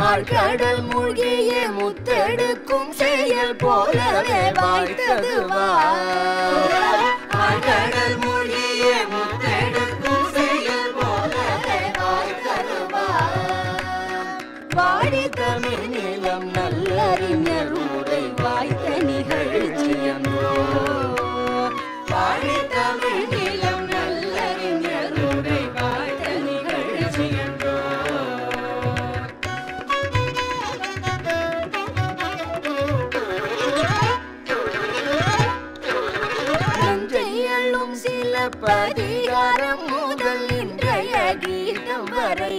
ஆழ்கடல் மூழ்கிய முத்தெடுக்கும் செயல் போலவே வாய்த்தது ஆழ்கடல் மூழ்கிய முத்தெடுக்கும் செயல் போலவே வாய்த்தது வாடி தமிழ் நிலம் நல்லறிஞர் உரை வாய்த்த நிகழ்ச்சியன்றோ வாடி தமிழ் நிலம் நல்லறிஞர் உரை வாய்த்த நிகழ்ச்சியன்றோ நஞ்சையள்ளும் சில பதிகாரம் முதல் இன்றைய கீதம் வரை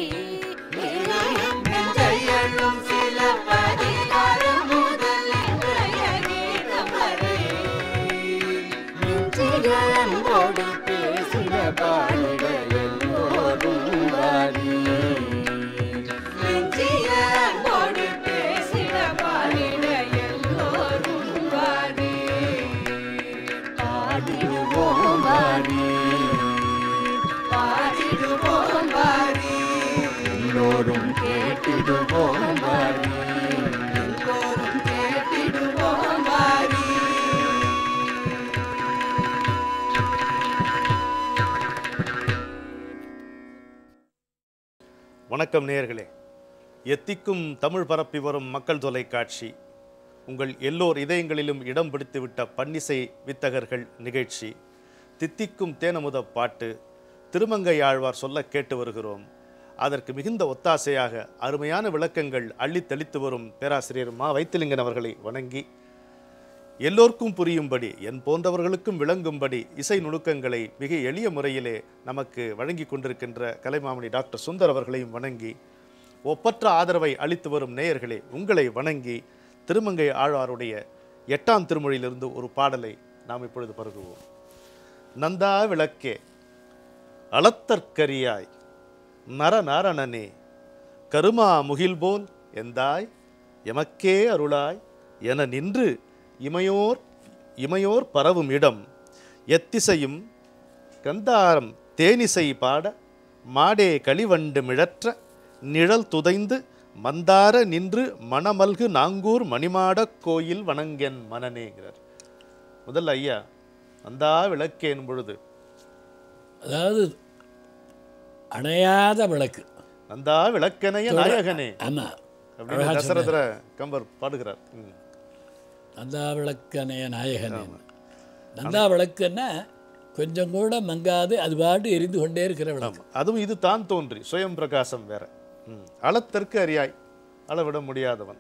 நஞ்சையள்ளும் சில பதிகாரம் முதல் இன்றைய கீதம் வரை நெஞ்சிகளோடு பேசின பாடிட எல்லோரும் வாரி நெஞ்சிகளோடு பேசின பாடிட எல்லோரும் வாரி பாடிடுவோம் வாரி பாடிடுவோம் வாரி எல்லோரும் கேட்டிடுவோம் வாரி எல்லோரும் கேட்டிடுவோம் வாரி வணக்கம் நேயர்களே எத்திக்கும் தமிழ் பரப்பி வரும் மக்கள் தொலைக்காட்சி உங்கள் எல்லோர் இதயங்களிலும் இடம் பிடித்துவிட்ட பன்னிசை வித்தகர்கள் நிகழ்ச்சி தித்திக்கும் தேனமுத பாட்டு திருமங்கை ஆழ்வார் சொல்ல கேட்டு வருகிறோம் அதற்கு மிகுந்த ஒத்தாசையாக அருமையான விளக்கங்கள் அள்ளித் தெளித்து வரும் பேராசிரியர் மா வைத்திலிங்கன் அவர்களை வணங்கி எல்லோருக்கும் புரியும்படி என் போன்றவர்களுக்கும் விளங்கும்படி இசை நுணுக்கங்களை மிக எளிய முறையிலே நமக்கு வழங்கி கொண்டிருக்கின்ற கலைமாமணி டாக்டர் சுந்தர் அவர்களையும் வணங்கி ஒப்பற்ற ஆதரவை அளித்து வரும் நேயர்களே உங்களை வணங்கி திருமங்கை ஆழ்வாருடைய எட்டாம் திருமொழியிலிருந்து ஒரு பாடலை நாம் இப்பொழுது பருகுவோம் நந்தா விளக்கே அளத்தற்கரியாய் நரநாரணனே கருமா முகில் போல் எந்தாய் எமக்கே அருளாய் என நின்று இமையோர் இமையோர் பரவும் இடம் எத்திசையும் கந்தாரம் தேனிசை பாட மாடே களிவண்டு மிழற்ற நிழல் துதைந்து மந்தார நின்று மணமல்கு நாங்கூர் மணிமாடக் கோயில் வணங்கென் மனநேங்கிறார் முதல்ல ஐயா அந்தா விளக்கேன் பொழுது அதாவது அணையாத விளக்கு நந்தா விளக்கனைய நாயகனே ஆமாம் அப்படின்னு தசரதர கம்பர் பாடுகிறார் ம். நந்தா விளக்கனைய நாயகன் நந்தா விளக்குன்னா கொஞ்சம் கூட மங்காது அது பாட்டு எரிந்து கொண்டே இருக்கிற விளக்கு ஆமா. அதுவும் இது தான் தோன்றி சுயம் பிரகாசம் வேற ம். அளத்தற்கு அறியாய் அளவிட முடியாதவன்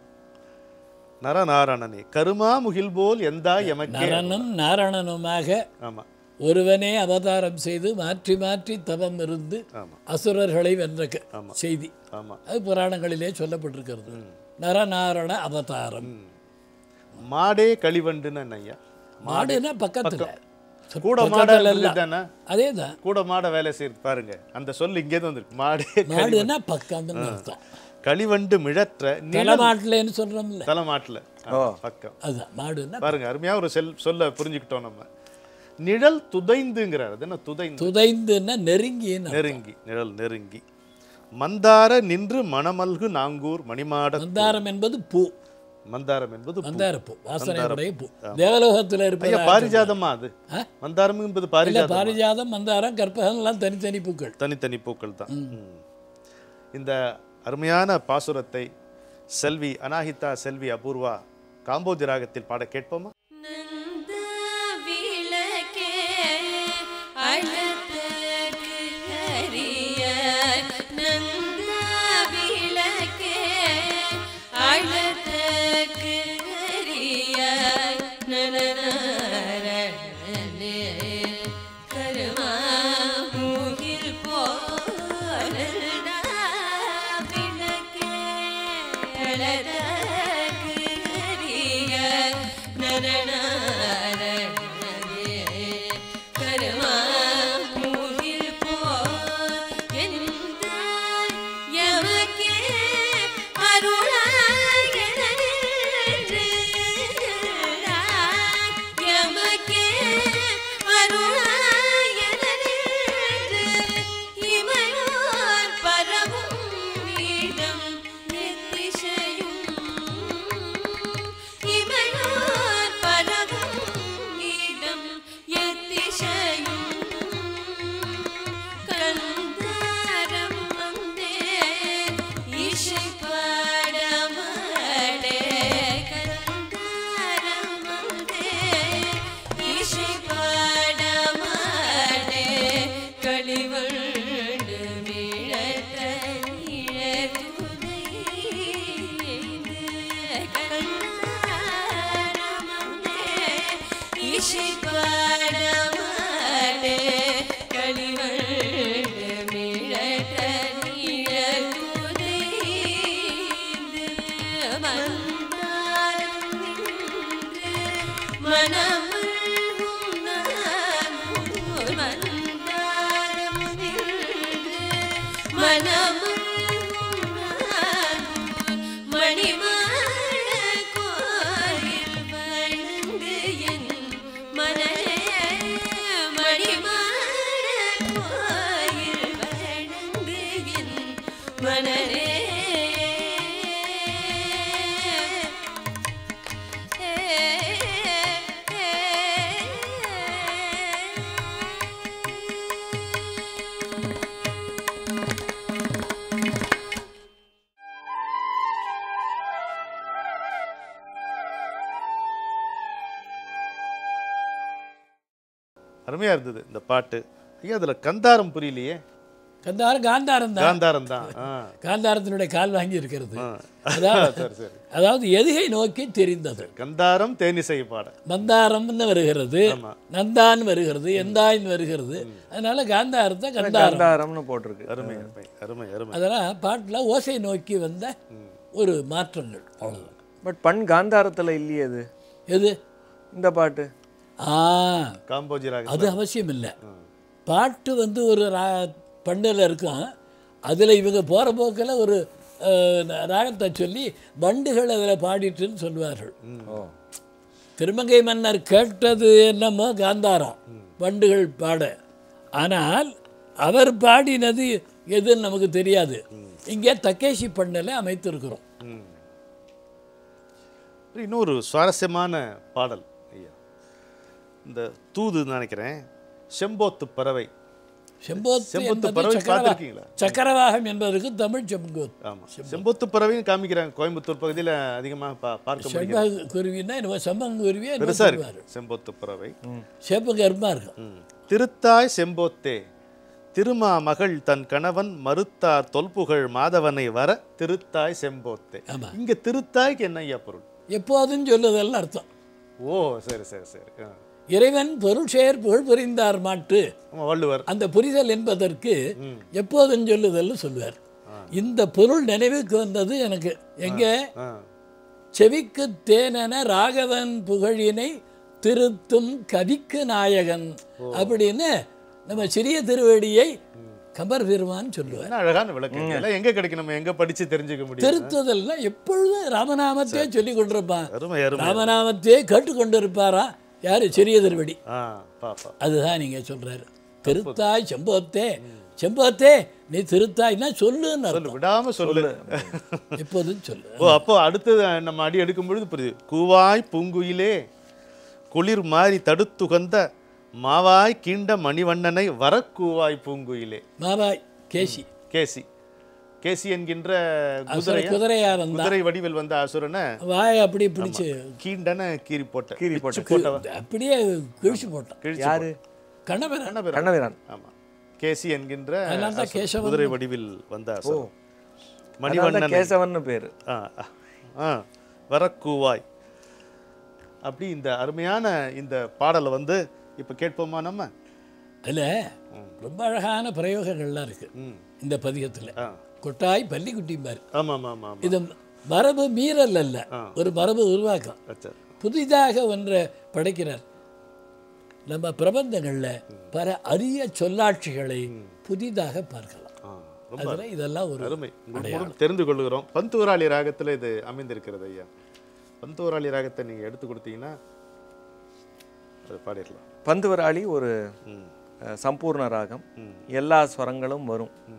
நரநாரணனே கருமா முகில் போல் எந்தா எமக்கே நரனும் நாரணனுமாக ஆமா ஒருவனே அவதாரம் செய்து மாற்றி மாற்றி தவம் இருந்து ஆமா அசுரர்களை வென்ற க- செய்தி ஆமா அது புராணங்களிலே சொல்லப்பட்டிருக்கிறது நரநாரண அவதாரம் மாடே களிவண்டுன்னு ஐயா மாடுன்னா பக்கத்துல கூட மாட பக்கத்துல இல்ல. தானே அதே தான் கூட மாட வேலை செய்யுது பாருங்க அந்த சொல் இங்கே தான் வந்திருக்கு மாடே மாடுன்னா பக்கம்னு அர்த்தம் களிவண்டு மிழற்ற நில தலைமாட்டிலேன்னு சொல்றோம்ல தலைமாட்டில் பக்கம் அதுதான் மாடுன்னா பாருங்க அருமையா ஒரு செல் சொல்ல புரிஞ்சுக்கிட்டோம் நம்ம நிழல் துதைந்துங்கிறார் அது என்ன துதைந்து துதைந்துன்னா நெருங்கின்னு அர்த்தம். நெருங்கி நிழல் நெருங்கி மந்தார நின்று மணமல்கு நாங்கூர் மணிமாட மந்தாரம் என்பது பூ மந்தாரம் என்பது பூ. மந்தார பூ வாசனையுடைய பூ தேவலோகத்தில் ஐயா இருப்பது பாரிஜாதமா அது ஆ? மந்தாரம் என்பது இல்ல பாரிஜாதம் பாரிஜாதம் மந்தாரம் கற்பகம் எல்லாம் தனித்தனி பூக்கள் தனித்தனி பூக்கள் தான் ம். இந்த அருமையான பாசுரத்தை செல்வி அனாஹிதா செல்வி அபூர்வா காம்போஜி ராகத்தில் பாட கேட்போமா நந்த விளக்கே அழத்தற்கு அறிய நந்த விளக்கே அழத்தற்கு அறிய நனநரனே கருமா மூகில் போலல்ட விளக்கே அழத்தற்கு அறிய நனநரனே கருமா மூகில் போல் எந்த எமக்கே அருளாய மணிமாட கோயில் வணங்கு என் மனரே மணிமாட கோயில் வணங்கு என் மனரே அருமையா இருந்தது இந்த பாட்டு ஐயா அதுல கந்தாரம் புரியலையே கந்தாரம் காந்தாரம் தான் காந்தாரம் தான் ஆ. காந்தாரத்தினுடைய கால் வாங்கி இருக்கிறது ஆ. அதாவது சரி சரி அதாவது எதுகை நோக்கி தெரிந்தது கந்தாரம் தேனிசை பாட மந்தாரம்னு வருகிறது ஆமா. நந்தான் வருகிறது எந்தாயின் வருகிறது அதனால காந்தாரத்தை கந்தாரம் கந்தாரம்னு போட்டிருக்கு அருமை அருமை அருமை அருமை அதெல்லாம் பாட்டில் ஓசை நோக்கி வந்த ஒரு மாற்றங்கள் அவ்வளவுதான் பட் பண் காந்தாரத்துல இல்லையே அது எது இந்த பாட்டு ஆ காம்போஜி ராகம் அது அவசியம் இல்லை பாட்டு வந்து ஒரு ரா பண்ணில் இருக்கும் அதில் இவங்க போகிற போக்கில் ஒரு அஹ், ராகத்தை சொல்லி வண்டுகள் அதில் பாடிட்டுன்னு சொல்லுவார்கள் ஓ திருமங்கை மன்னர் கேட்டது என்னமோ காந்தாரம் வண்டுகள் பாட ஆனால் அவர் பாடினது எதுன்னு நமக்கு தெரியாது இங்கே தக்கேசி பண்ணல அமைத்திருக்கிறோம் ம். இன்னொரு சுவாரஸ்யமான பாடல் ஐயா இந்த தூதுன்னு நினைக்கிறேன் செம்போத்து பறவை செம்போத்து செம்போத்து என்பது பறவை சக்கரவா பார்த்திருக்கீங்களா? சக்கரவாகம் என்பதற்கு தமிழ் செம்போத்து ஆமா செம்போத்து பறவையும் காமிக்கிறாங்க கோயம்புத்தூர் பகுதியில அதிகமா பா- பார்க்க முடியும் செண்பக குருவின்னா என்னமோ செம்மங்குருவியே என்னமோ பெருசா சொல்லுவாரு இருக்கு செம்போத்து பறவை செப்பகர்மா இருக்கும் ம். திருத்தாய் செம்போத்தே திருமா மகள் தன் கணவன் மறுத்தார் தொல்புகழ் மாதவனை வர திருத்தாய் செம்போத்தே ஆமா. இங்க திருத்தாய்க்கு என்ன ஐயா பொருள் எப்போதும் சொல்லுதல் அர்த்தம் ஓ சரி சரி சரி ஆ. இறைவன் பொருள் செயற் புகழ் புரிந்தார் மாட்டு ஆமா, வள்ளுவர் அந்த புரிதல் என்பதற்கு எப்போதும் சொல்லுதல் சொல்லுவார் இந்த பொருள் நினைவுக்கு வந்தது எனக்கு எங்கே ஆ. செவிக்கு தேனென ராகவன் புகழினை திருத்தும் கவிக்கு நாயகன் அப்படின்னு நம்ம சிறிய திருவடியை கம்பர் பெருமான் சொல்லுவார் என்ன அழகான விளக்கம் இதெல்லாம் எங்க கிடைக்கும் நம்ம எங்க படிச்சு தெரிஞ்சுக்க முடியும் திருத்துதல்னா எப்பொழுதும் ராமநாமத்தையே சொல்லி கொண்டிருப்பான் அருமை அருமை ராமநாமத்தையே கேட்டுக்கொண்டிருப்பாரா யாரு சிறிய திருவடி ஆ பாப்பா அதுதான் நீங்க சொல்றாரு திருத்தாய் செம்போத்தே செம்போத்தே நீ திருத்தாய்னா சொல்லுன்னு சொல்லு அர்த்தம். விடாம சொல்லு எப்போதும் சொல்லு ஓ அப்போ அடுத்தது நம்ம அடி எடுக்கும் பொழுது புரியுது கூவாய் பூங்குயிலே குளிர் மாறி தடுத்துகந்த மாவாய் கீண்ட மணிவண்ணனை வரக்கூவாய் பூங்குயிலே மாபாய் கேசி கேசி கேசி என்கின்ற அசுர குதிரை குதிரையா வந்தா குதிரை வடிவில் வந்த அசுரனை வாயை அப்படி பிடிச்சு கீண்டன கீறி போட்ட கீறி பிச்சு போட்ட. போட்டவன் அப்படியே கிழிச்சு போட்டான் கிழிச்சு யாரு கண்ணபெறன் கண்ணபிரான். கண்ணவீரன் ஆமா கேசி என்கின்ற அதனால தான் அசுரன். கேசவன் குதிரை வடிவில் வந்த அசுரன் அதனால மணிவண்ணன் கேசவன்னு பேரு ஆ ஆ, ஆ வரக்கூவாய் அப்படி இந்த அருமையான இந்த பாடலை வந்து இப்போ கேட்போமா நம்ம அதுல ரொம்ப அழகான பிரயோகங்கள்லாம் இருக்கு ம் இந்த பதிகத்துல ஆ கொட்டாய் பள்ளிக்குட்டிம்பார் ஆமாம் ஆமாம் ஆமாம் இது மரபு மீறல் அல்ல ஆ. ஒரு மரபு உருவாக்கம் அச்சா புதிதாக ஒன்றை படைக்கிறார் நம்ம பிரபந்தங்கள்ல பல அரிய சொல்லாட்சிகளை புதிதாக பார்க்கலாம் ஆ ரொம்ப அதுல இதெல்லாம் ஒரு அருமை உங்களுக்கு மூலம் தெரிந்து கொள்கிறோம் பந்துவராளி ராகத்தில் இது அமைந்திருக்கிறது ஐயா பந்துவராளி ராகத்தை நீங்கள் எடுத்து கொடுத்தீங்கன்னா அது பாடிடலாம் பந்துவராளி ஒரு ம் அஹ், சம்பூர்ண ராகம் ம். எல்லா ஸ்வரங்களும் வரும் ம்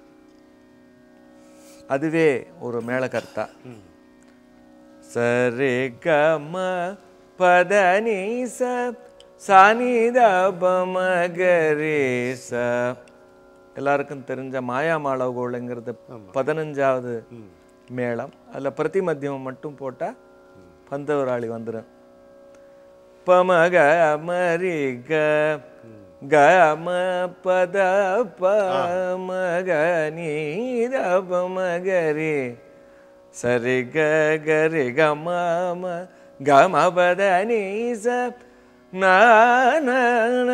அதுவே ஒரு மேளகர்த்தா ம் சரி கம பத நீ ச சானித பமகரே ச எல்லாருக்கும் தெரிஞ்ச மாயா மாளவகோளுங்கிறது பதினஞ்சாவது மேளம் அதில் பிரதிமத்தியம் மட்டும் போட்டால் பந்தவராளி வந்துடும் பமக மரி க கம பத பமக நீத பமகரி சரி க கரி கம ம கம பத நீ ச ந ந ந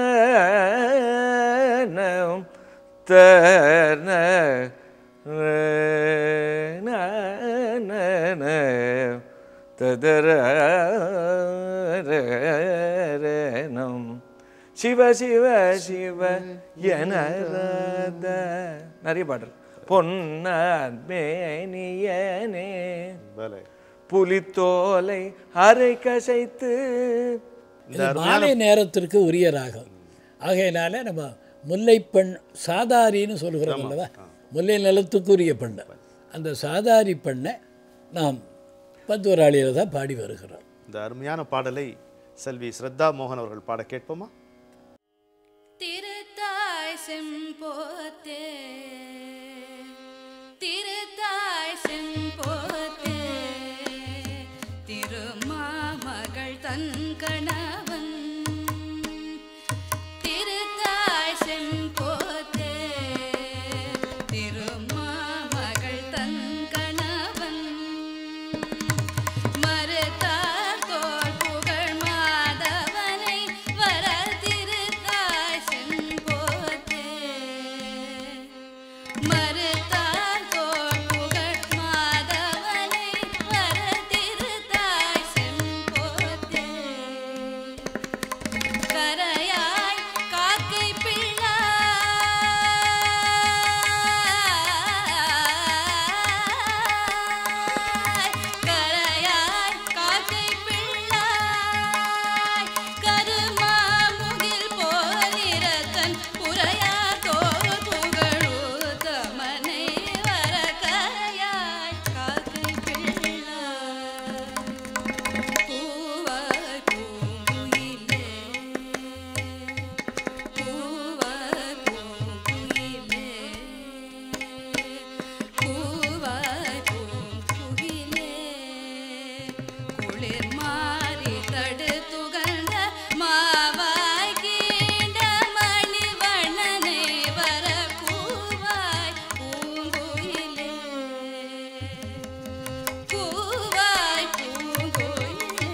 ந த ந ந ந ந ததர நம் சிவ சிவ சிவ என நிறைய பாடல் பொன்னான் மேனியனே வேலை புலித்தோலை அரை கசைத்து இது மாலை நேரத்திற்கு உரிய ராகம் ஆகையினால நம்ம முல்லைப்பெண் சாதாரின்னு சொல்கிறோம் அல்லவா முல்லை நிலத்துக்கு உரிய பெண்ணை அந்த சாதாரி பெண்ணை நாம் பத்துவராளியில் தான் பாடி வருகிறோம் இந்த அருமையான பாடலை செல்வி ஸ்ரத்தா மோகன் அவர்கள் பாட கேட்போமா திருத்தாய் செம்போத்தே திருத்தாய் செம்போத்தே திருமாமகள் தன் கணவன் திருத்தாய் செம்போத்தே திருமாமகள் தன் கணவன் மறுத்தார் தோள் புகழ் மாதவனை வர திருத்தாய் செம்போத்தே மறுத்தார் தோள் புகழ் மாதவனை வர திருத்தாய் செம்போத்தே கரையாய் காக்கை பிள்ளாய் கரையாய் காக்கை பிள்ளாய் கருமாமுகில் போலிரத்தன் புறையார் தோல் புகழூதமனை வர கரையாய் காக்கை பிள்ளாய் பூவாய் பூங்குயிலே பூவாய் பூங்குயிலே பூவாய் பூங்குயிலே குளிர் மாறி தடு துகழ்ந்த மாவாய் கீண்ட மணிவண்ணனை வர பூவாய் பூங்குயிலே பூவாய் பூங்குயிலே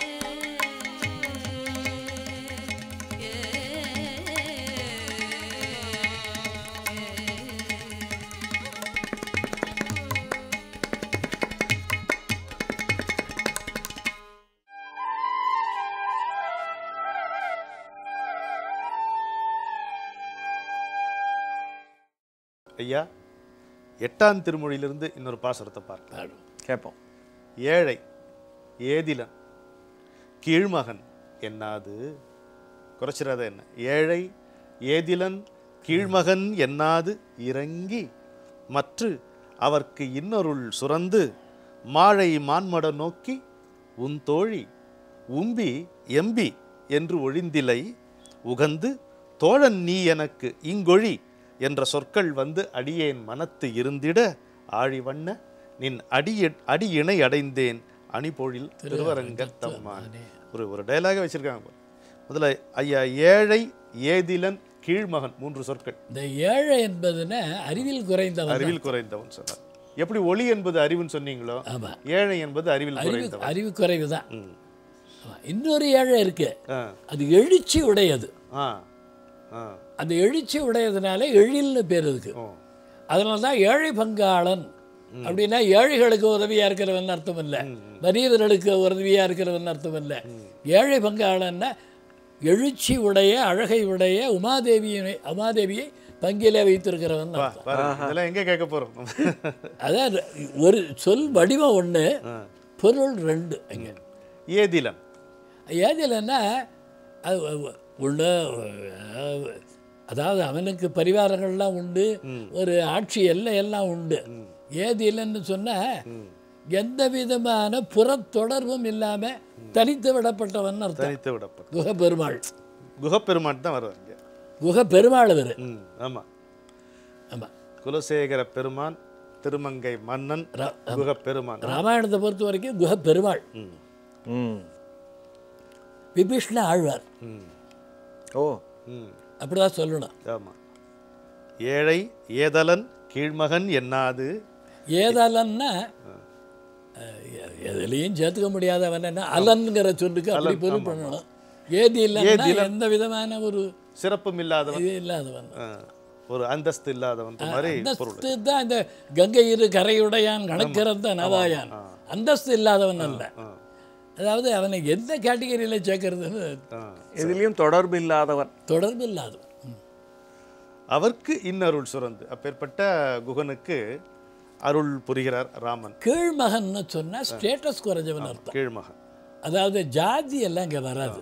ஐயா எட்டாம் திருமொழியிலிருந்து இன்னொரு பாசுரத்தை பார்க்கலாம் கேட்போம் ஏழை ஏதிலன் கீழ்மகன் என்னாது குறைச்சிடாத என்ன ஏழை ஏதிலன் கீழ்மகன் என்னாது இறங்கி மற்று அவர்க்கு இன்னொருள் சுரந்து மாழை மான்மட நோக்கி உன் தோழி உம்பி எம்பி என்று ஒழிந்திலை உகந்து தோழன் நீ எனக்கு இங்கொழி என்ற சொற்கள் வந்து அடியேன் மனத்து இருந்திட ஆழிவண்ண நின் அடிய அடியிணை அடைந்தேன் அணிபொழில் திருவரங்கத்தம்மான் ஒரு ஒரு டயலாக வச்சிருக்காங்க பாரு. முதல்ல ஐயா ஏழை ஏதிலன் கீழ்மகன் மூன்று சொற்கள் இந்த ஏழை என்பதுன்னா அறிவில் குறைந்தவன் அறிவில் குறைந்தவன் சொன்னார் எப்படி ஒளி என்பது அறிவுன்னு சொன்னீங்களோ ஆமா. ஏழை என்பது அறிவில் அறிவு குறைந்தவன் அறிவு குறைவு தான் ம். இன்னொரு ஏழை இருக்கு ஆ அது எழுச்சி உடையது ஆ ஆ அந்த எழுச்சி உடையதுனால எழில்னு பேர் இருக்கு ஓ அதனால தான் ஏழை பங்காளன் அப்படின்னா ஏழைகளுக்கு உதவியா இருக்கிறவன் அர்த்தம் இல்லை வறியவர்களுக்கு உதவியா இருக்கிறவன் அர்த்தம் இல்லை ஏழை பங்காளன்னா எழுச்சி உடைய அழகை உடைய உமாதேவியை உமாதேவியை பங்கிலே வைத்திருக்கிறவன் வா அர்த்தம். பாருங்க இதெல்லாம் எங்க கேட்க போறோம் அதான் ஒரு சொல் வடிவம் ஒன்று பொருள் ரெண்டு அங்கே ஏதிலன் ஏதிலன்னா அது ஒன்று அதாவது அவனுக்கு பரிவாரங்கள்லாம் உண்டு ஒரு ஆட்சி எல்லை எல்லாம் உண்டு ஏதிலன்னு சொன்னால் எந்த விதமான புறத்தொடர்பும் இல்லாமல் தனித்து விடப்பட்டவன் அர்த்தம் தனித்து விடப்படும் குக பெருமாள் குகப்பெருமான் தான் வருவாங்க குக பெருமாள் அவர் ம் ஆமா ஆமாம் குலசேகர பெருமான் திருமங்கை மன்னன் குகப்பெருமான் ராமாயணத்தை பொறுத்த வரைக்கும் குக பெருமாள் ம் ம் விபீஷ்ண ஆழ்வார் ம் ஓ ம் அப்படிதான் சொல்லணும் ஆமா ஏழை ஏதலன் கீழ்மகன் என்னாது ஏதாலன்னா அஹ், எ- எதுலேயும் சேர்த்துக்க முடியாதவன் என்ன அலன்கிற சொல்லுக்கு அப்படி பொருள் பண்ணணும் ஏதி இல்லைன்னா எந்த விதமான ஒரு சிறப்பும் இல்லாதவன் இது இல்லாதவன் ஆ, ஒரு அந்தஸ்து இல்லாதவன் மாதிரி பொருள் அந்தஸ்து தான் இந்த கங்கை இரு கரையுடையான் கணக்கிறந்த நவாயான் அந்தஸ்து இல்லாதவன் அல்ல ஆ, அதாவது அவனை எந்த கேட்டகரியில் சேர்க்கறதுன்னு ஆ. எதுலேயும் தொடர்பு இல்லாதவன் தொடர்பு இல்லாதவன் ம். அவர்க்கு இன்னருள் சுரந்து அப்பேற்பட்ட குகனுக்கு அருள் புரிகிறார் ராமன் கீழ்மகன்னு சொன்னா ஸ்டேட்டஸ் குறைஞ்சவன் அர்த்தம் கீழ்மகன் அதாவது ஜாதி எல்லாம் இங்க வராது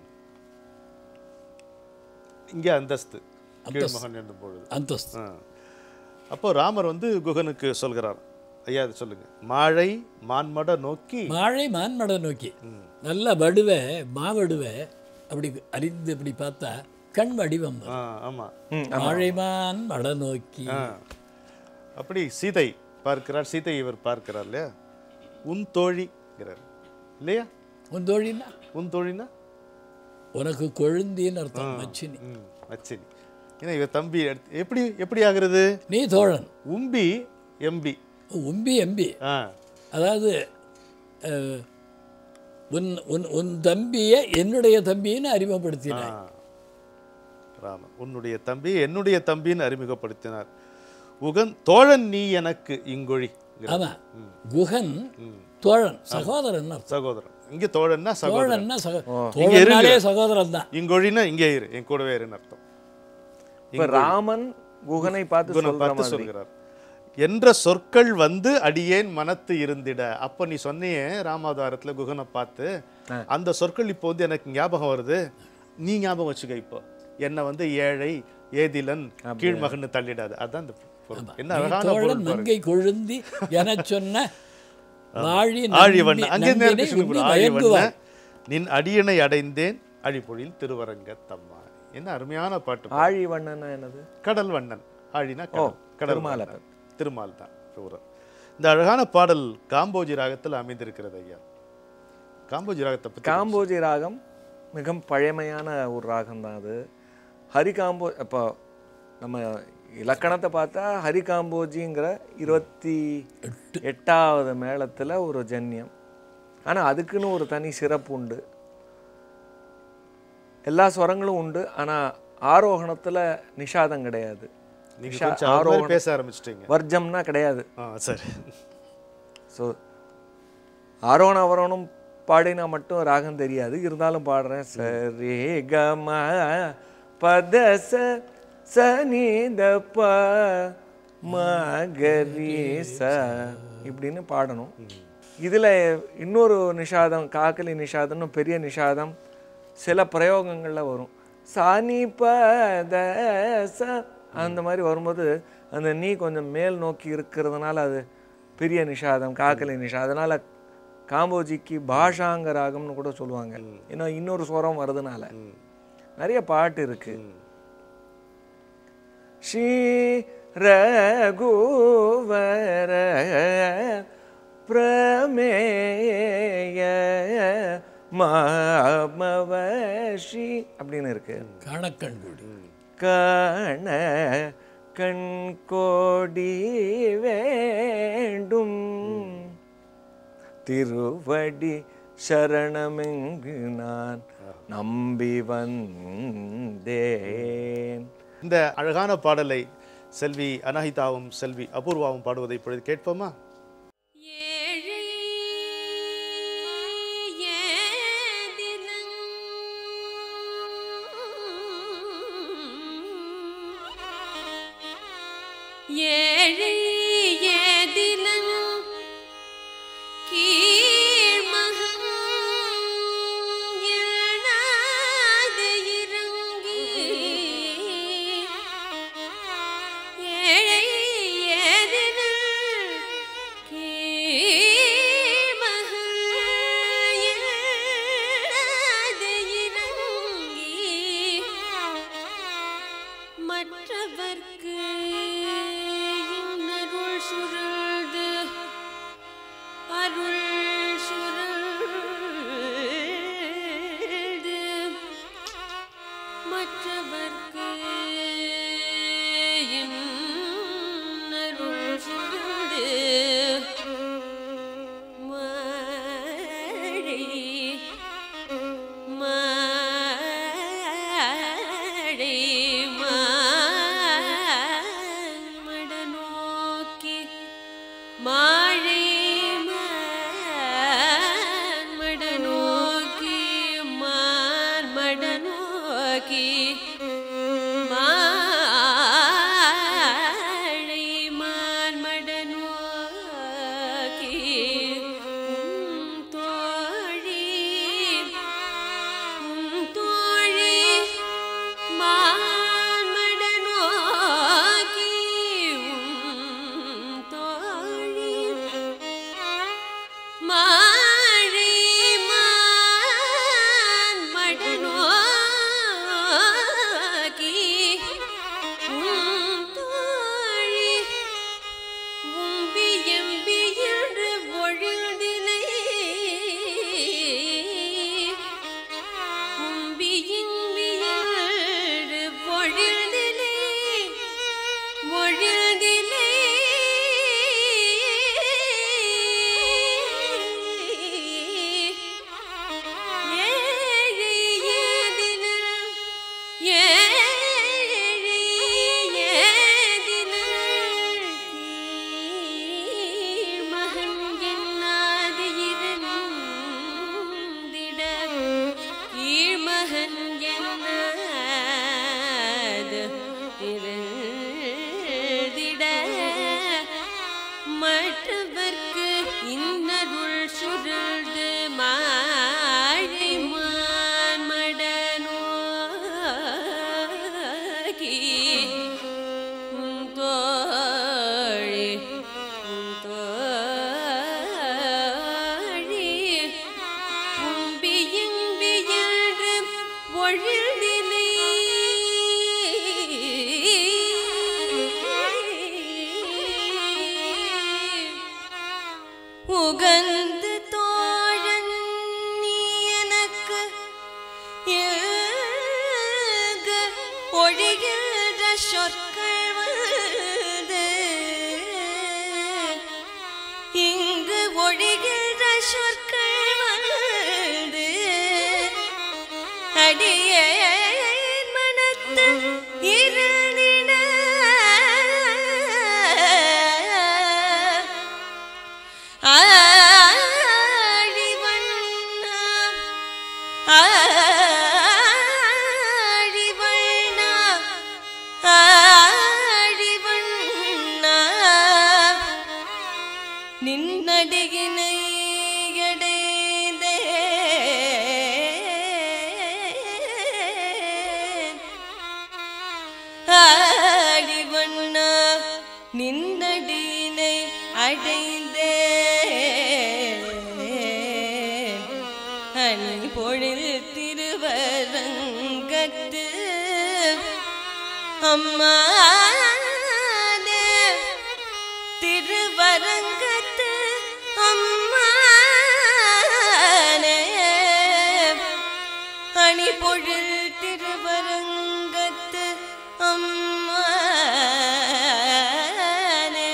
இங்கே அந்தஸ்து கீழ்மகன் என்னும் பொழுது அந்தஸ்து ஆ. அப்போ ராமர் வந்து குகனுக்கு சொல்கிறார் ஐயா இது சொல்லுங்க மாழை மான்மட நோக்கி மாழை மான்மட நோக்கி நல்ல வடுவை மாவடுவை அப்படி அறிந்து இப்படி பார்த்தா கண் வடிவம் வரும். ஆ ஆமா மாழைமான் மட நோக்கி ஆ. அப்படி சீதை பார்க்கிறார் சீதை இவர் பார்க்கிறார் இல்லையா உன் தோழிங்கிறார் இல்லையா உன் தோழின்னா உன் தோழினா உனக்கு கொழுந்தின்னு அர்த்தம் மச்சினி ம் அச்சரி ஏன்னா இவர் தம்பி எடுத்து எப்படி எப்படி ஆகுறது நீ தோழன் உம்பி எம்பி உம்பி எம்பி ஆ அதாவது அஹ், உன் உன் உன் தம்பியை என்னுடைய தம்பின்னு அறிமுகப்படுத்தினார் ஆ. ராமன் உன்னுடைய தம்பி என்னுடைய தம்பின்னு அறிமுகப்படுத்தினார் உகன் தோழன் நீ எனக்கு இங்கொழி ஆமா குகன் தோழன் சகோதரன் அர்த்தம் சகோதரன் இங்க தோழன்னா சகோதரன் தோழன்னா சகோ தோழனாலே சகோதரன் தான் இங்கொழினா இங்கே இரு என் கூடவே இருன்னு அர்த்தம் இப்ப ராமன் குகனை பார்த்து குணம் சொல்ற பார்த்து மாதிரி சொல்கிறார் என்ற சொற்கள் வந்து அடியேன் மனத்து இருந்திட அப்ப நீ சொன்னியே ராமாவதாரத்துல குகனை பார்த்து அந்த சொற்கள் இப்போ வந்து எனக்கு ஞாபகம் வருது நீ ஞாபகம் வச்சுக்க இப்போ என்னை வந்து ஏழை ஏதிலன் கீழ்மகன்னு தள்ளிடாது அதான் இந்த பொருள் என்ன நீ அழகான தோழன் பொருள் பாருங்க. மங்கை கொழுந்தி எனச் சொன்ன வாழி ஆழிவண்ண அங்கே நம்பினை நேரம் உண்ணி ஆழிவண்ண மயங்குவார் நின் அடியனை அடைந்தேன் அழிப்பொழில் திருவரங்க தம்மா என்ன அருமையான பாட்டு ஆழிவண்ணன்னா என்னது கடல் வண்ணன் ஆழினா கடல் கடல் திருமாலை. வண்ணன். திருமால் தான் ஊரர் இந்த அழகான பாடல் காம்போஜி ராகத்தில் அமைந்திருக்கிறது ஐயா காம்போஜி ராகத்தை பத்தி காம்போஜி ராகம் மிக பழமையான ஒரு ராகம் தான் அது ஹரிகாம்போ இப்போ நம்ம இலக்கணத்தை பார்த்தா ஹரிகாம்போஜிங்கிற இருபத்தி எட்டாவது மேளத்துல ஒரு ஜன்யம் ஆனா அதுக்குன்னு ஒரு தனி சிறப்பு உண்டு எல்லா ஸ்வரங்களும் உண்டு ஆனா ஆரோகணத்துல நிஷாதம் கிடையாது நீங்க நிஷா- கொஞ்சம் அவர் மாதிரி பேச ஆரம்பிச்சிட்டீங்க வர்ஜம்னா கிடையாது ஆ சரி ஸோ ஆரோண அவரோணம் பாடினா மட்டும் ராகம் தெரியாது இருந்தாலும் பாடுறேன் சரி கம பத ச சனி த ப மகரி ச இப்படின்னு பாடணும் இதுல இன்னொரு நிஷாதம் காக்கலி நிஷாதம்னு பெரிய நிஷாதம் சில பிரயோகங்கள்ல வரும் சானி பத ச அந்த மாதிரி வரும்போது அந்த நீ கொஞ்சம் மேல் நோக்கி இருக்கிறதுனால அது பெரிய நிஷாதம் காக்கலி நிஷாதம் அதனால காம்போஜிக்கு பாஷாங்க ராகம்னு கூட சொல்லுவாங்க ஏன்னா இன்னொரு ஸ்வரம் வருதுனால நிறைய பாட்டு இருக்கு ஸ்ரீ ரகுவர பிரமேய மாமவஷி அப்படின்னு இருக்கு காணக்கண் கூடி கண கண் கோடி வேண்டும் திருவடி சரணமெங்கு நான் நம்பி வந்தேன் இந்த அழகான பாடலை செல்வி அனஹிதாவும் செல்வி அபூர்வாவும் பாடுவதை இப்பொழுது கேட்போமா ஏழை ஏதிலங் ஏழை ஏதிலங் கீழ்மகன் எழாது இறங்கி ஏழை ஏதிலங் மற்றவர்க்கு இன்னருள் சுருள்து அருள் சுருள்து மற்றவர்க்கு இன்னருள் சுருள்து மழை மழை மழை பொழுதிலே ஏழை ஏதினர் ஏழை ஏதினர் மகன் என்னாது இருந்திட கீழ்மகன் என்னாது இருந்திட மற்றவர்க்கு இன்னருள் சுருள்து மாழை மான்மடனோகி உன் தோழி உன் தோழி உம்பியின்பியன்று ஒழிதிலே உகந்து தோழன் நீ எனக்கு ஏக ஒழிகின்ற சொற்கள் வந்து இங்கு ஒழிகின்ற சொற்கள் வந்து அடியே மனத்து இருந்திட ஆழிவண்ணா ஆழிவண்ணா ஆழிவண்ணா நின்னடிகினை அடைந்தே ஆடிவண்ணா நின்னடினை அடைந்தே அணி பொழில் திருவரங்கத்து அம்மா திருவரங்கத்து அம்மானே அணி பொழில் திருவரங்கத்து அம்மானே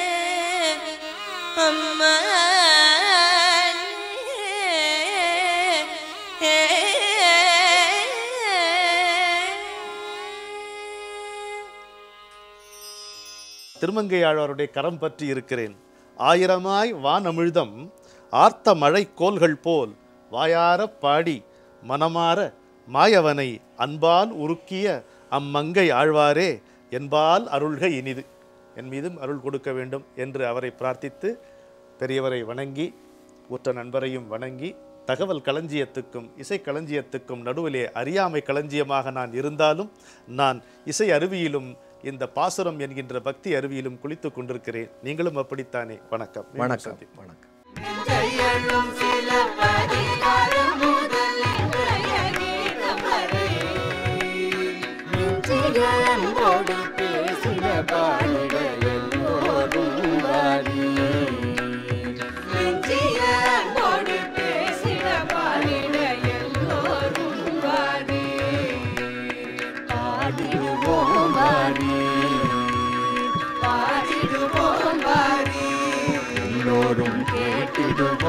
அம்மானே திருமங்கையாழ்வாருடைய கரம் பற்றி இருக்கிறேன் ஆயிரமாய் வானமிழ்தம் ஆர்த்த மழை கோல்கள் போல் வாயாரப் பாடி மனமார மாயவனை அன்பால் உருக்கிய அம்மங்கை ஆழ்வாரே என்பால் அருள்க இனிது என் மீதும் அருள் கொடுக்க வேண்டும் என்று அவரை பிரார்த்தித்து பெரியவரை வணங்கி உற்ற நண்பரையும் வணங்கி தகவல் களஞ்சியத்துக்கும் இசை களஞ்சியத்துக்கும் நடுவிலே அறியாமை களஞ்சியமாக நான் இருந்தாலும் நான் இசை அருவியிலும் இந்த பாசுரம் என்கின்ற பக்தி அருவியிலும் குளித்துக் கொண்டிருக்கிறேன் நீங்களும் அப்படித்தானே வணக்கம் மீண்டும் வணக்கம் சந்திப்போம். வணக்கம் ஜெயலும் சில பரிகாரம் முதல் இன்றைய கீதம் வரை நெஞ்சிலன்போடு பேசின பாடிட எல்லோரும் வாரி நெஞ்சிலன்போடு பேசின பாடிட எல்லோரும் வாரி பாடிடுவோம் வாரி பாடிடுவோம் வாரி எல்லோரும் கேட்டிடுவோம்